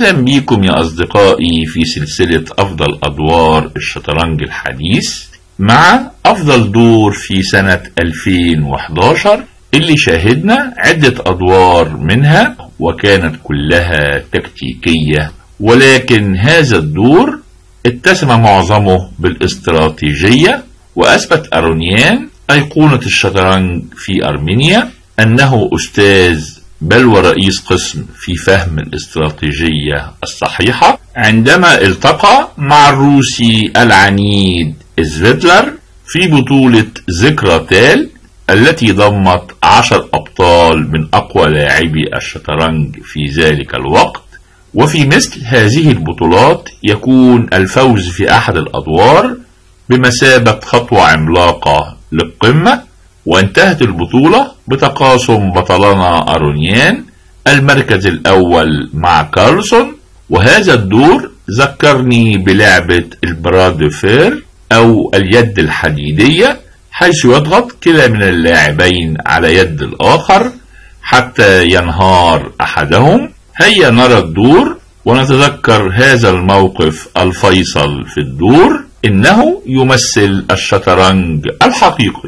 أهلا بيكم يا أصدقائي في سلسلة أفضل أدوار الشطرنج الحديث مع أفضل دور في سنة 2011 اللي شاهدنا عدة أدوار منها وكانت كلها تكتيكية ولكن هذا الدور اتسم معظمه بالاستراتيجية وأثبت أرونيان أيقونة الشطرنج في أرمينيا أنه أستاذ بل ورئيس قسم في فهم الاستراتيجية الصحيحة عندما التقى مع الروسي العنيد زفيتلر في بطولة ذكرى تال التي ضمت عشر أبطال من أقوى لاعبي الشطرنج في ذلك الوقت وفي مثل هذه البطولات يكون الفوز في أحد الأدوار بمثابة خطوة عملاقة للقمة وانتهت البطولة بتقاسم بطلنا أرونيان المركز الأول مع كارلسون وهذا الدور ذكرني بلعبة البرادفير أو اليد الحديدية حيث يضغط كلا من اللاعبين على يد الآخر حتى ينهار أحدهم هيا نرى الدور ونتذكر هذا الموقف الفيصل في الدور إنه يمثل الشطرنج الحقيقي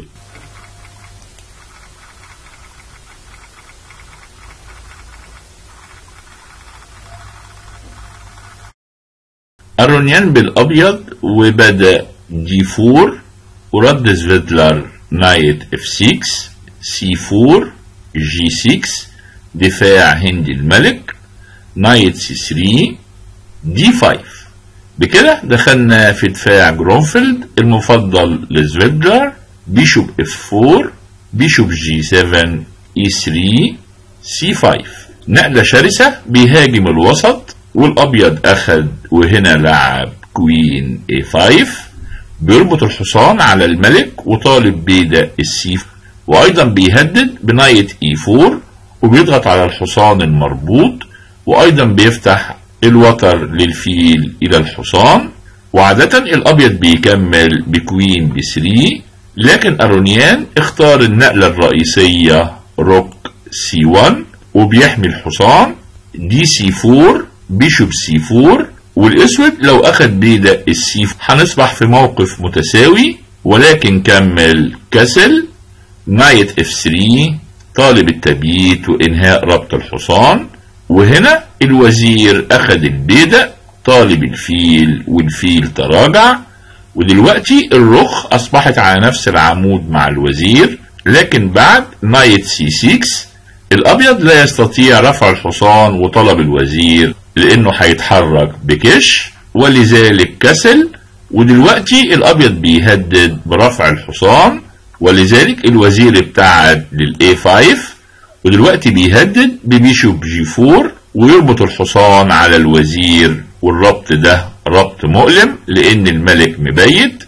الرونيان بالأبيض وبدأ دي 4 ورد زفيدلر نايت اف 6 سي 4 جي 6 دفاع هندي الملك نايت سي 3 دي 5 بكده دخلنا في دفاع جرونفيلد المفضل لزفيدلر بيشوب اف 4 بيشوب جي 7 اي 3 سي 5 نقلة شرسة بيهاجم الوسط والابيض اخد وهنا لعب كوين اي 5 بيربط الحصان على الملك وطالب بيدا السيف وايضا بيهدد بنايت اي 4 وبيضغط على الحصان المربوط وايضا بيفتح الوتر للفيل الى الحصان وعادة الابيض بيكمل بكوين ب 3 لكن ارونيان اختار النقلة الرئيسية روك سي 1 وبيحمي الحصان دي سي 4 بيشوب سي 4 والاسود لو اخد بيدا السيف هنصبح في موقف متساوي ولكن كمل كسل نايت اف 3 طالب التبييت وانهاء ربط الحصان وهنا الوزير اخد البيدق طالب الفيل والفيل تراجع ودلوقتي الرخ اصبحت على نفس العمود مع الوزير لكن بعد نايت سي 6 الابيض لا يستطيع رفع الحصان وطلب الوزير لانه هيتحرك بكش ولذلك كسل ودلوقتي الابيض بيهدد برفع الحصان ولذلك الوزير ابتعد للاي 5 ودلوقتي بيهدد ببيشوب جي 4 ويربط الحصان على الوزير والربط ده ربط مؤلم لان الملك مبيت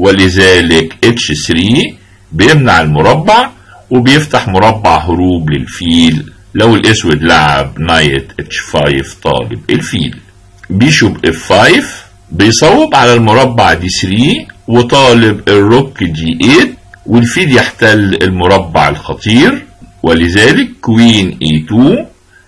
ولذلك اتش 3 بيمنع المربع وبيفتح مربع هروب للفيل لو الاسود لعب نايت اتش 5 طالب الفيل بيشوب اف 5 بيصوب على المربع دي 3 وطالب الروك جي 8 والفيل يحتل المربع الخطير ولذلك كوين اي 2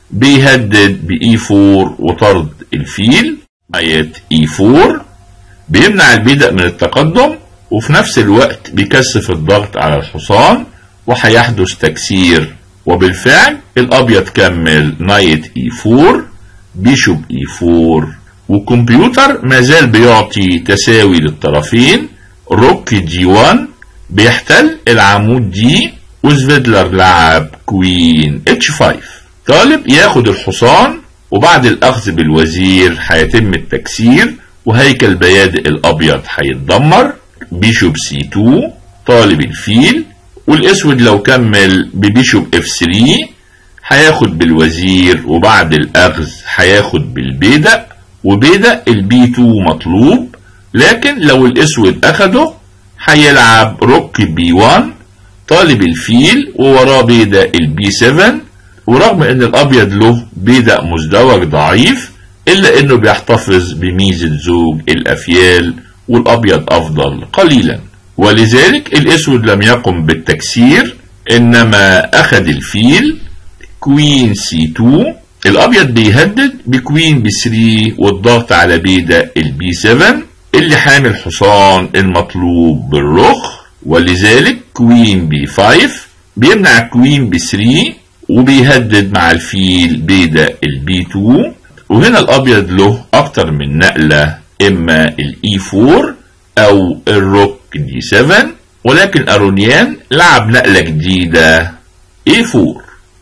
بيهدد باي 4 وطرد الفيل نايت اي 4 بيمنع البيدق من التقدم وفي نفس الوقت بيكثف الضغط على الحصان وهيحدث تكسير وبالفعل الابيض كمل نايت اي 4 بيشوب اي 4 والكمبيوتر ما زال بيعطي تساوي للطرفين روك جي 1 بيحتل العمود دي وزفيدلر لعب كوين اتش 5 طالب ياخد الحصان وبعد الاخذ بالوزير هيتم التكسير وهيكل بيادق الابيض هيتدمر بيشوب سي 2 طالب الفيل والاسود لو كمل ببيشوب اف 3 هياخد بالوزير وبعد الاخذ هياخد بالبيدق وبيدق البي 2 مطلوب لكن لو الاسود اخده هيلعب روك بي 1 طالب الفيل ووراه بيدق البي 7 ورغم ان الابيض له بيدق مزدوج ضعيف الا انه بيحتفظ بميزة زوج الافيال والابيض افضل قليلا ولذلك الاسود لم يقم بالتكسير انما اخذ الفيل كوين سي 2 الابيض بيهدد بكوين بي 3 والضغط على بيدا البي 7 اللي حامي الحصان المطلوب بالرخ ولذلك كوين بي 5 بيمنع كوين بي 3 وبيهدد مع الفيل بيدا البي 2 وهنا الابيض له اكتر من نقلة اما الاي 4 او الروك دي 7 ولكن ارونيان لعب نقلة جديدة اي 4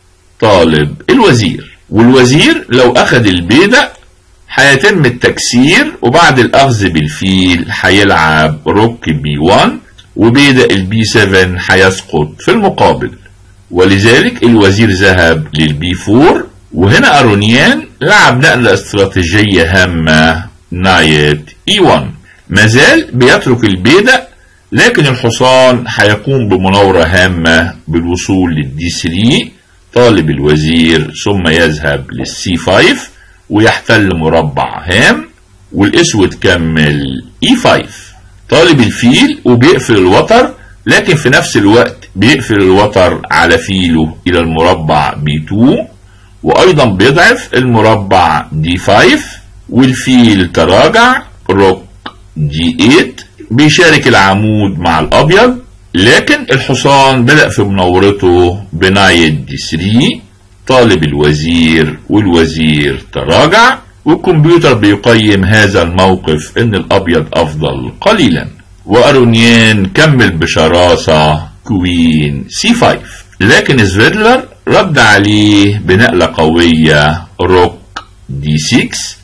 طالب الوزير والوزير لو اخد البيدق هيتم التكسير وبعد الاخذ بالفيل هيلعب روك بي 1 وبيدق البي 7 هيسقط في المقابل ولذلك الوزير ذهب للبي 4 وهنا ارونيان لعب نقلة استراتيجية هامة نايت اي 1 مازال بيترك البيدق لكن الحصان هيقوم بمناورة هامة بالوصول للدي 3 طالب الوزير ثم يذهب للسي 5 ويحتل مربع هام والاسود كمل اي 5 طالب الفيل وبيقفل الوتر لكن في نفس الوقت بيقفل الوتر على فيله الى المربع بي 2 وايضا بيضعف المربع دي 5 والفيل تراجع روك دي 8 بيشارك العمود مع الابيض لكن الحصان بدأ في مناورته بنايت دي 3 طالب الوزير والوزير تراجع والكمبيوتر بيقيم هذا الموقف ان الابيض افضل قليلا وارونيان كمل بشراسة كوين سي 5 لكن زفيدلر رد عليه بنقلة قوية روك دي 6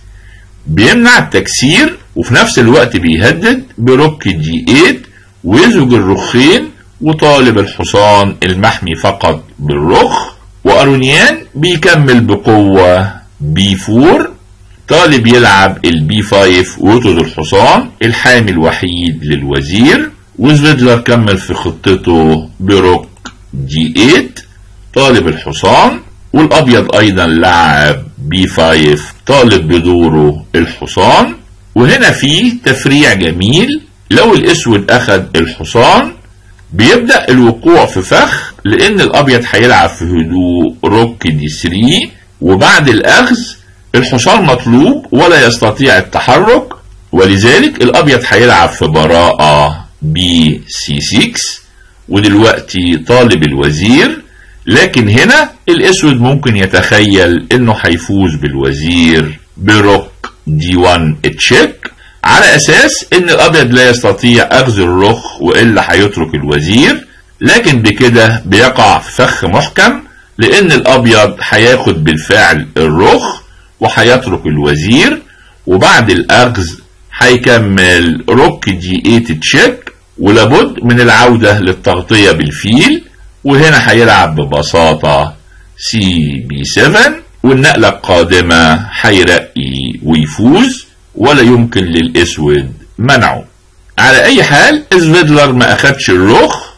بيمنع التكسير وفي نفس الوقت بيهدد بروك دي 8 ويزوج الرخين وطالب الحصان المحمي فقط بالرخ وارونيان بيكمل بقوة بي 4 طالب يلعب البي 5 ويطرد الحصان الحامي الوحيد للوزير وزفيدلر كمل في خطته بروك جي 8 طالب الحصان والابيض ايضا لعب بي 5 طالب بدوره الحصان وهنا في تفريع جميل لو الاسود اخد الحصان بيبدأ الوقوع في فخ لان الابيض هيلعب في هدوء روك دي 3 وبعد الاخذ الحصان مطلوب ولا يستطيع التحرك ولذلك الابيض هيلعب في براءة بي سي 6 ودلوقتي طالب الوزير لكن هنا الاسود ممكن يتخيل انه هيفوز بالوزير بروك دي 1 تشيك على اساس ان الابيض لا يستطيع اخذ الرخ والا هيترك الوزير لكن بكده بيقع في فخ محكم لان الابيض هياخد بالفعل الرخ وهيترك الوزير وبعد الاخذ هيكمل روك دي 8 تشيك ولابد من العودة للتغطية بالفيل وهنا هيلعب ببساطة سي بي 7 والنقلة القادمة هيرقي ويفوز ولا يمكن للاسود منعه على اي حال اسفيدلر ما اخدش الرخ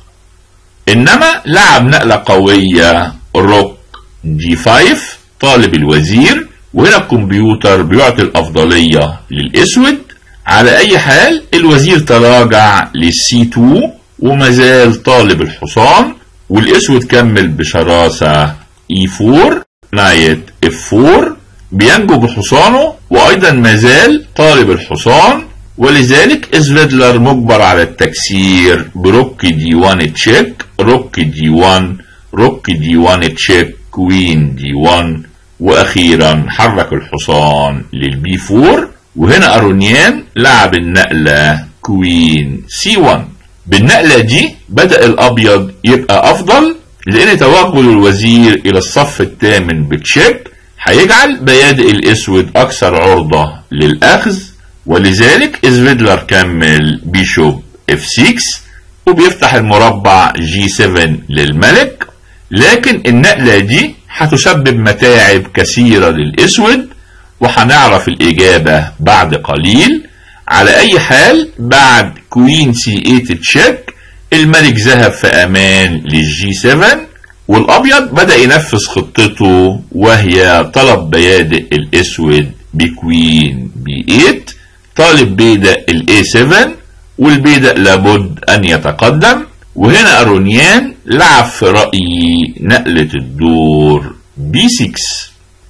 انما لعب نقلة قوية روك دي 5 طالب الوزير وهنا الكمبيوتر بيعطي الافضلية للاسود على اي حال الوزير تراجع للسي 2 ومازال طالب الحصان والاسود كمل بشراسة اي 4 نايت اف 4 بينجو بحصانه وايضا مازال طالب الحصان ولذلك اسفيدلر مجبر على التكسير بروك دي 1 تشيك روك دي 1 روك دي 1 تشيك كوين دي 1 واخيرا حرك الحصان للبي 4 وهنا ارونيان لعب النقلة كوين سي 1 بالنقلة دي بدأ الابيض يبقى افضل لان توجه الوزير الى الصف الثامن بتشيك هيجعل بيادق الاسود اكثر عرضة للاخذ ولذلك اسفيدلر كمل بيشوب اف 6 وبيفتح المربع جي 7 للملك لكن النقلة دي هتسبب متاعب كثيرة للاسود وهنعرف الاجابة بعد قليل على اي حال بعد كوين سي 8 تشيك الملك ذهب في امان للجي 7 والابيض بدأ ينفذ خطته وهي طلب بيادق الاسود بكوين بي 8 طالب بيدق الاي 7 والبيدق لابد ان يتقدم وهنا ارونيان لعب في رأيي نقلة الدور بي 6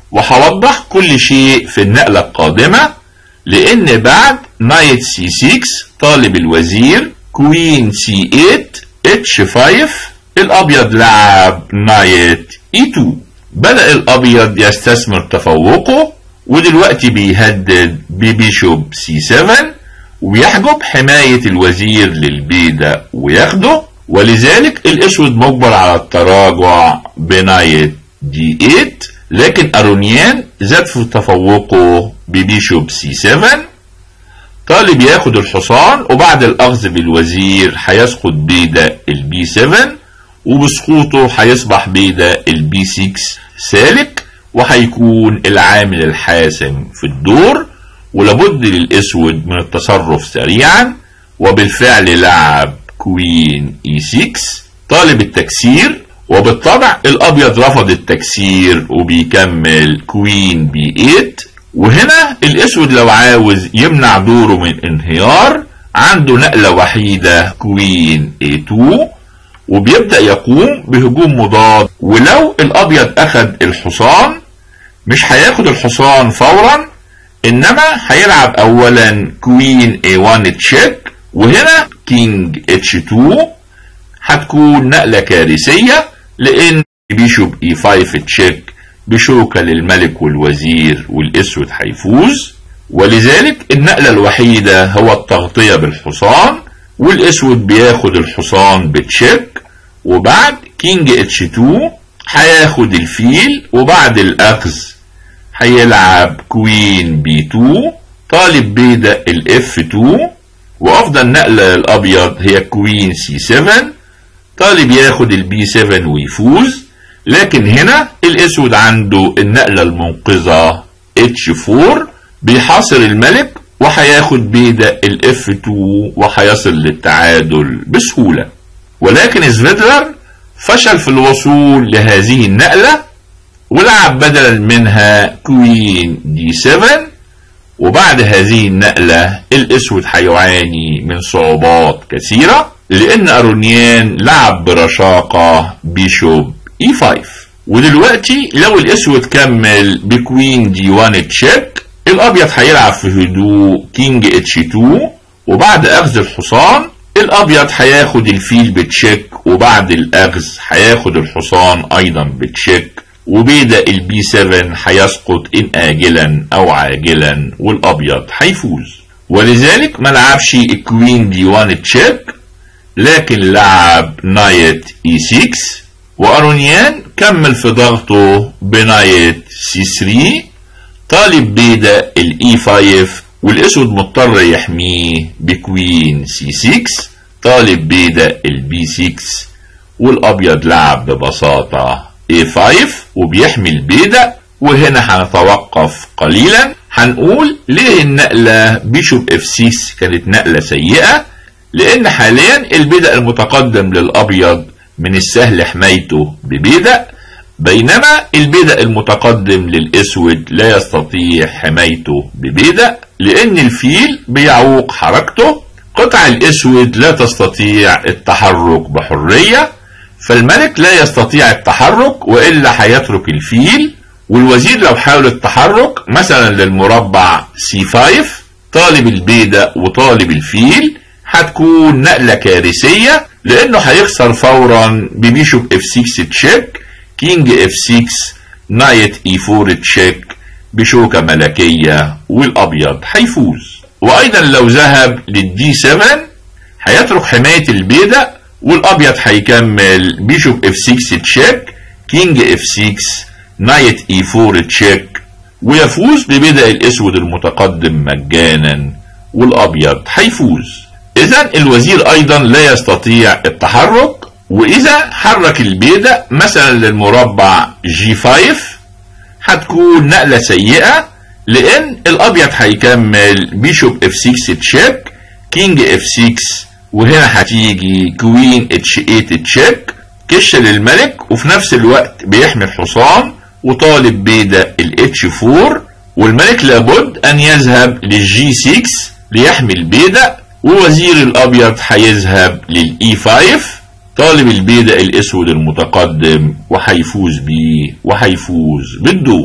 وهوضح كل شيء في النقلة القادمة لأن بعد نايت سي 6 طالب الوزير كوين سي 8 اتش 5 الأبيض لعب نايت اي 2 بدأ الأبيض يستثمر تفوقه ودلوقتي بيهدد ببيشوب سي 7 ويحجب حماية الوزير للبيدة وياخده ولذلك الأسود مجبر على التراجع بنايت دي 8 لكن أرونيان زاد في تفوقه ببيشوب سي 7 طالب ياخد الحصان وبعد الأخذ بالوزير هيسقط بيدا البي 7 وبسقوطه هيصبح بيدا البي 6 سالك وهيكون العامل الحاسم في الدور ولابد للأسود من التصرف سريعا وبالفعل لعب كوين اي 6 طالب التكسير وبالطبع الابيض رفض التكسير وبيكمل كوين بي 8 وهنا الاسود لو عاوز يمنع دوره من انهيار عنده نقلة وحيدة كوين اي 2 وبيبدأ يقوم بهجوم مضاد ولو الابيض اخد الحصان مش هياخد الحصان فورا انما هيلعب اولا كوين اي 1 تشيك وهنا كينج اتش 2 هتكون نقلة كارثية لان بيشوب اي 5 تشيك بشوكة للملك والوزير والاسود هيفوز ولذلك النقلة الوحيدة هو التغطية بالحصان والاسود بياخد الحصان بتشيك وبعد كينج اتش 2 هياخد الفيل وبعد الاخذ هيلعب كوين بي 2 طالب بيدا الاف 2 وافضل نقلة للابيض هي كوين سي 7 طالب ياخد البي 7 ويفوز لكن هنا الاسود عنده النقلة المنقذة اتش 4 بيحاصر الملك وهياخد بيدا الاف 2 وهيصل للتعادل بسهولة ولكن سفيدلر فشل في الوصول لهذه النقلة ولعب بدلا منها كوين دي 7 وبعد هذه النقلة الاسود هيعاني من صعوبات كثيرة لان ارونيان لعب برشاقة بيشوب اي 5 ودلوقتي لو الاسود كمل بكوين دي 1 تشيك الابيض هيلعب في هدوء كينج اتش 2 وبعد اخذ الحصان الابيض هياخد الفيل بتشيك وبعد الاخذ هياخد الحصان ايضا بتشيك وبيدا البي 7 هيسقط ان اجلا او عاجلا والابيض هيفوز ولذلك ما لعبش الكوين دي 1 تشيك لكن لعب نايت اي 6 وارونيان كمل في ضغطه بنايت سي 3 طالب بيدا الاي 5 والاسود مضطر يحميه بكوين سي 6 طالب بيدا البي 6 والابيض لعب ببساطة A5 وبيحمي البيدا وهنا هنتوقف قليلا هنقول ليه النقلة بيشوب اف 6 كانت نقلة سيئة لان حاليا البيدا المتقدم للابيض من السهل حمايته ببيدا بينما البيدا المتقدم للاسود لا يستطيع حمايته ببيدا لان الفيل بيعوق حركته قطع الاسود لا تستطيع التحرك بحرية فالملك لا يستطيع التحرك والا هيترك الفيل والوزير لو حاول التحرك مثلا للمربع سي 5 طالب البيدة وطالب الفيل هتكون نقلة كارثية لانه هيخسر فورا ببيشوب اف 6 تشيك كينج اف 6 نايت اي 4 تشيك بشوكة ملكية والابيض هيفوز وايضا لو ذهب للدي 7 هيترك حماية البيدة والابيض هيكمل بيشوب اف 6 تشيك كينج اف 6 نايت اي 4 تشيك ويفوز ببدء الاسود المتقدم مجانا والابيض هيفوز اذا الوزير ايضا لا يستطيع التحرك واذا حرك البيدة مثلا للمربع جي 5 هتكون نقلة سيئة لان الابيض هيكمل بيشوب اف 6 تشيك كينج اف 6 وهنا هتيجي كوين اتش 8 تشيك كش للملك وفي نفس الوقت بيحمي الحصان وطالب بيدا الاتش 4 والملك لابد ان يذهب للجي 6 ليحمي البيدا ووزير الابيض هيذهب للاي 5 طالب البيدا الاسود المتقدم وهيفوز بيه وهيفوز بالدور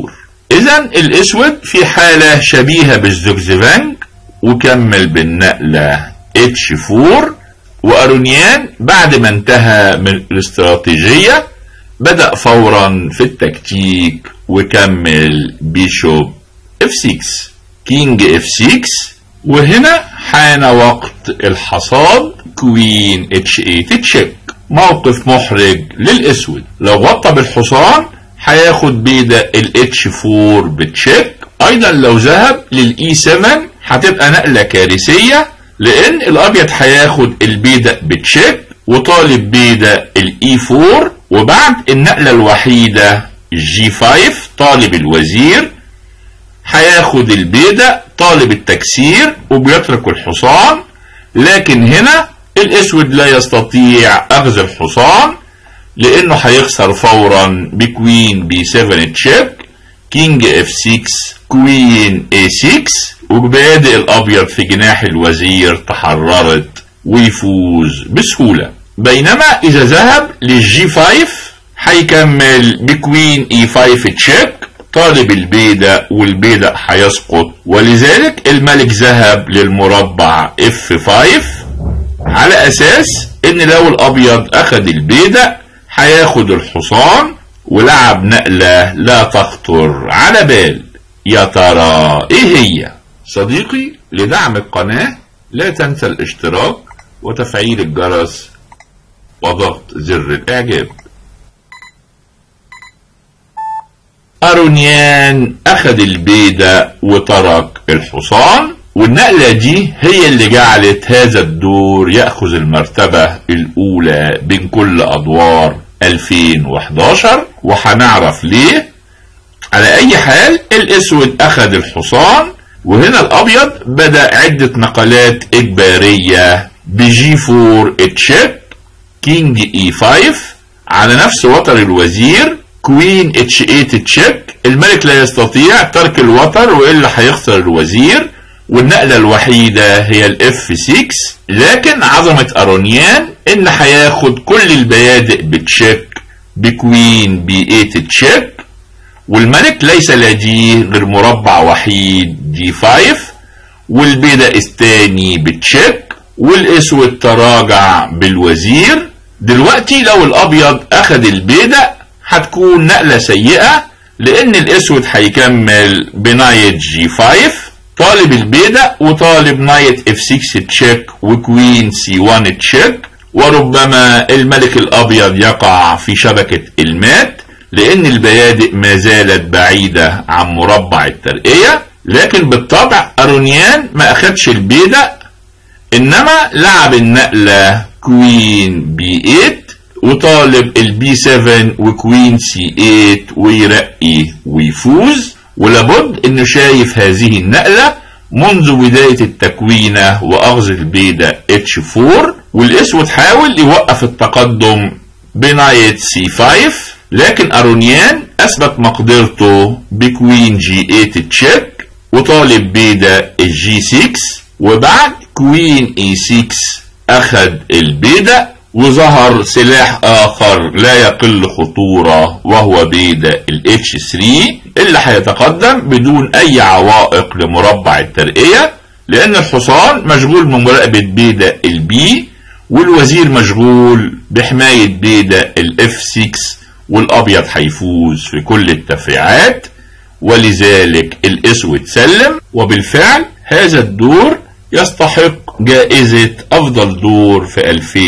اذا الاسود في حالة شبيهة بالزوكزفانج وكمل بالنقلة اتش 4 وارونيان بعد ما انتهى من الاستراتيجية بدأ فورا في التكتيك وكمل بيشوب اف 6 كينج اف 6 وهنا حان وقت الحصاد كوين اتش 8 تشيك موقف محرج للاسود لو غطى بالحصان هياخد بيدا الاتش 4 بتشيك ايضا لو ذهب للاي 7 هتبقى نقله كارثيه لان الابيض هياخد البيدا بتشيك وطالب بيدا الاي 4 وبعد النقله الوحيده جي 5 طالب الوزير هياخد البيدا طالب التكسير وبيترك الحصان لكن هنا الاسود لا يستطيع اخذ الحصان لانه هيخسر فورا بكوين بي 7 تشيك كينج اف 6 كوين اي 6 وبادئ الابيض في جناح الوزير تحررت ويفوز بسهولة بينما اذا ذهب للجي 5 هيكمل بكوين اي 5 تشيك طالب البيدة والبيدة هيسقط ولذلك الملك ذهب للمربع اف 5 على اساس ان لو الابيض اخذ البيدة هياخد الحصان ولعب نقلة لا تخطر على بال يا ترى ايه هي صديقي لدعم القناة لا تنسى الاشتراك وتفعيل الجرس وضغط زر الاعجاب أرونيان أخذ البيدة وترك الحصان والنقلة دي هي اللي جعلت هذا الدور يأخذ المرتبة الأولى بين كل أدوار 2011 وهنعرف ليه على أي حال الأسود أخذ الحصان وهنا الأبيض بدأ عدة نقلات إجبارية بجي 4 تشيك كينج اي 5 على نفس وتر الوزير كوين اتش 8 تشيك الملك لا يستطيع ترك الوتر والا هيخسر الوزير والنقلة الوحيدة هي الاف 6 لكن عظمة ارونيان ان هياخد كل البيادق بتشيك بكوين بي 8 تشيك والملك ليس لديه غير مربع وحيد دي 5 والبيدق الثاني بتشيك والاسود تراجع بالوزير دلوقتي لو الابيض اخد البيدق هتكون نقلة سيئة لان الاسود هيكمل بنايت جي 5 طالب البيدق وطالب نايت اف 6 تشيك وكوين سي 1 تشيك وربما الملك الابيض يقع في شبكة المات لان البيادق ما زالت بعيدة عن مربع الترقية لكن بالطبع ارونيان ما اخدش البيدق انما لعب النقلة كوين بي 8 وطالب البي 7 وكوين سي 8 ويرقي ويفوز ولابد انه شايف هذه النقلة منذ بداية التكوينة واخذ البيدة اتش 4 والاسود حاول يوقف التقدم بنايت سي 5 لكن ارونيان اثبت مقدرته بكوين جي 8 تشيك وطالب بيدة الجي 6 وبعد كوين اي 6 اخذ البيدة وظهر سلاح اخر لا يقل خطورة وهو بيدا الاتش 3 اللي هيتقدم بدون اي عوائق لمربع الترقية لان الحصان مشغول بمراقبة بيدا البي والوزير مشغول بحماية بيدا الاف 6 والابيض هيفوز في كل التفريعات ولذلك الاسود سلم وبالفعل هذا الدور يستحق جائزة أفضل دور في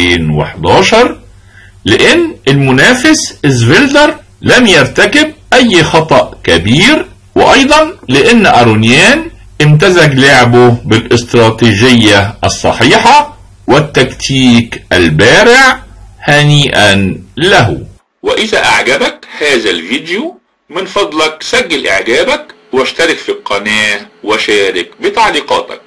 2011 لأن المنافس إزفيلدر لم يرتكب أي خطأ كبير وأيضا لأن أرونيان امتزج لعبه بالاستراتيجية الصحيحة والتكتيك البارع هنيئا له وإذا أعجبك هذا الفيديو من فضلك سجل إعجابك واشترك في القناة وشارك بتعليقاتك